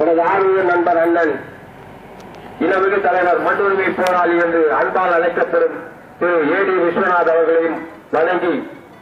எனது ஆர்வீக நண்பர் அண்ணன் இளமிகு தலைவர் மண்ணுரிமை போராளி என்று அன்பால் அழைக்கப்படும் திரு ஏ டி விஸ்வநாத் அவர்களையும் வணங்கி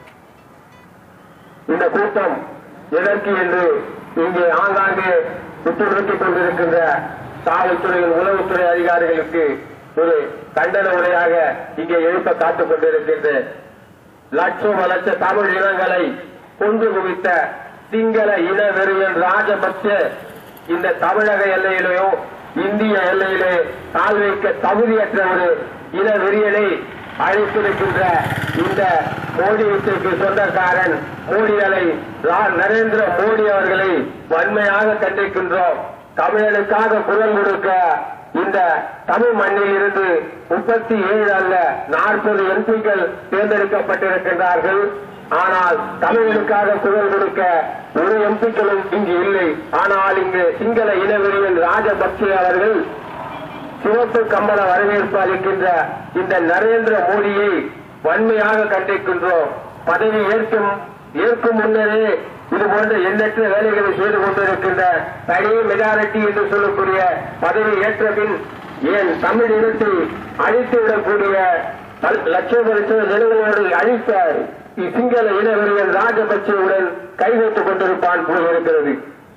இந்த கூட்டம் எதற்கு என்று இங்கே ஆங்காங்கே உற்றுநோக்கிக் கொண்டிருக்கின்ற காவல்துறையின் உளவுத்துறை அதிகாரிகளுக்கு ஒரு கண்டன உரையாக இங்கே எழுப்ப காத்துக் கொண்டிருக்கின்ற லட்சம் லட்ச தமிழ் இனங்களை கொண்டு குவித்த சிங்கள இன வெறியன் ராஜபக்ச இந்த தமிழக எல்லையிலேயோ இந்திய எல்லையிலே கால் வைக்க தகுதியற்ற ஒரு இன வெறியனை அழைத்திருக்கின்ற இந்த மோடி வீட்டிற்கு சொந்தக்காரன் மோடிகளை ரா- நரேந்திர மோடி அவர்களை வன்மையாக கண்டிக்கின்றோம் தமிழனுக்காக குரல் கொடுக்க இந்த தமிழ் மண்ணில் இருந்து முப்பத்தி ஏழு அல்ல நாற்பது எம்பிக்கள் தேர்ந்தெடுக்கப்பட்டிருக்கின்றார்கள் ஆனால் தமிழனுக்காக குரல் கொடுக்க ஒரு எம்பிக்களும் இங்கு இல்லை ஆனால் இங்கு சிங்கள இனவெறியின் ராஜபக்சே அவர்கள் சிவப்பு கம்பள வரவேற்பு அளிக்கின்ற இந்த நரேந்திர மோடியை வன்மையாக கண்டிக்கின்றோம் பதவி ஏற்கும் ஏற்கும் முன்னரே இது போன்ற எண்ணற்ற வேலைகளை செய்து கொண்டிருக்கின்ற தனி மெஜாரிட்டி என்று சொல்லக்கூடிய பதவி ஏற்ற பின் ஏன் தமிழ் இனத்தை அழித்துவிடக்கூடிய பல்- லட்சம் லட்சம் நிலங்களோடு அழித்த சிங்கள இனவெறியன் ராஜபக்சேவுடன் கைகோத்துக் கொண்டிருப்பான் போலிருக்கிறது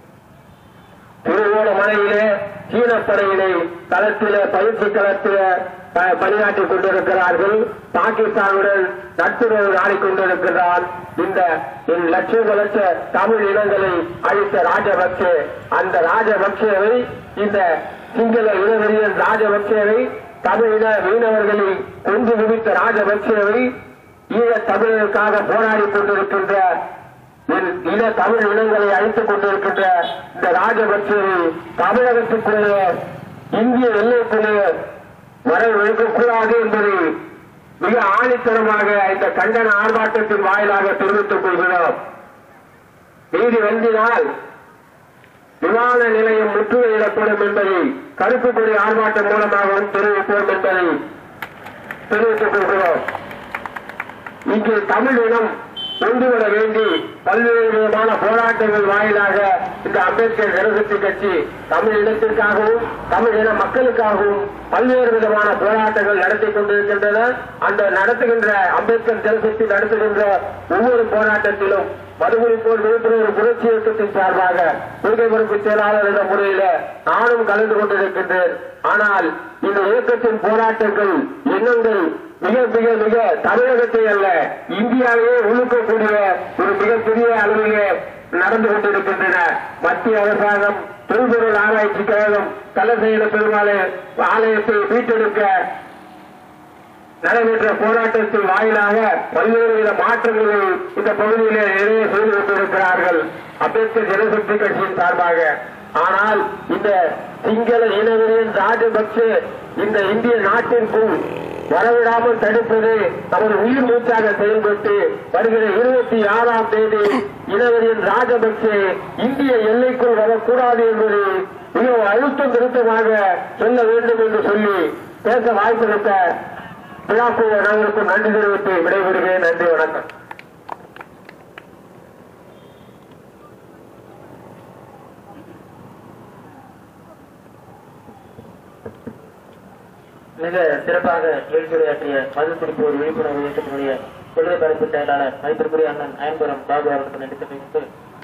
திருவோணமலையிலே சீன படையினை களத்திலே பயிற்சி களத்திலே ப- பணியாற்றிக் கொண்டிருக்கிறார்கள் பாகிஸ்தானுடன் நட்புறவு நாடிக்கொண்டிருக்கிறான் இந்த இந்த லட்சம் லட்ச தமிழ் இனங்களை அழித்த ராஜபக்சே அந்த ராஜபக்சேவை இந்த சிங்கள இனவெறியன் ராஜபக்சேவை தமிழ் இன மீனவர்களை கொண்டு குவித்த ராஜபக்சேவை ஈழத் தமிழருக்காக போராடிக் கொண்டிருக்கின்ற என் இன தமிழ் இனங்களை அழித்துக் கொண்டிருக்கின்ற இந்த ராஜபக்சேவை தமிழகத்துக்குள்ளே இந்திய எல்லைக்குள்ளே வர வைக்கக்கூடாது என்பதை மிக ஆணித்தரமாக இந்த கண்டன ஆர்ப்பாட்டத்தின் வாயிலாக தெரிவித்துக் கொள்கிறோம் நீதி வந்தினால் விமான நிலையம் முற்றுகையிடப்படும் என்பதை கருப்பு கொடி ஆர்ப்பாட்டம் மூலமாகவும் தெரிவிப்போம் என்பதை தெரிவித்துக் கொள்கிறோம் இங்கே தமிழ் இனம் ஒன்றுபட வேண்டி பல்வேறு விதமான போராட்டங்கள் வாயிலாக இந்த அம்பேத்கர் ஜனசக்தி கட்சி தமிழ் இனத்திற்காகவும் தமிழ் இன மக்களுக்காகவும் பல்வேறு விதமான போராட்டங்கள் நடத்தி கொண்டிருக்கின்றன அந்த நடத்துகின்ற அம்பேத்கர் ஜனசக்தி நடத்துகின்ற ஒவ்வொரு போராட்டத்திலும் மதுகுடிப்போர் விழிப்புணர்வு புரட்சி இயக்கத்தின் சார்பாக கொள்கை பொறுப்பு செயலாளர் என்ற முறையில நானும் கலந்து கொண்டிருக்கின்றேன் ஆனால் இந்த இயக்கத்தின் போராட்டங்கள் எண்ணங்கள் மிக மிக மிக தமிழகத்தை அல்ல இந்தியாவையே உழுக்கக்கூடிய ஒரு மிகப்பெரிய அளவிலே நடந்து கொண்டிருக்கின்றன மத்திய அரசாங்கம் தொல்பொருள் ஆராய்ச்சி கழகம் கலசையில பெருமாளை ஆலயத்தை மீட்டெடுக்க நடைபெற்ற போராட்டத்தின் வாயிலாக பல்வேறு வித மாற்றங்களை இந்த பகுதியிலே நிறைய செய்து கொண்டிருக்கிறார்கள் அம்பேத்கர் ஜனசக்தி கட்சியின் சார்பாக ஆனால் இந்த சிங்கள இனவெறியின் ராஜபக்சே இந்த இந்திய நாட்டிற்குள் வரவிடாமல் தடுப்பது நமது உயிர் மூச்சாக செயல்பட்டு வருகிற இருபத்தி ஆறாம் தேதி இனவெறியின் ராஜபக்சே இந்திய எல்லைக்குள் வரக்கூடாது என்பதை மிக அழுத்தம் திருத்தமாக சொல்ல வேண்டும் என்று சொல்லி பேச வாய்ப்பளித்த விழாக்குழு அனைவருக்கும் நன்றி தெரிவித்து விடைபெறுகிறேன் நன்றி வணக்கம் மிக சிறப்பாக எழுத்துரையாற்றிய மது குடிப்போர் விழிப்புணர்வு இயக்கத்தினுடைய கொள்கை பரப்பு செயலாளர் மதிப்பிற்குரிய அண்ணன் அயன்புரம் பாபு அவர்களுக்கு நன்றி தெரிவித்து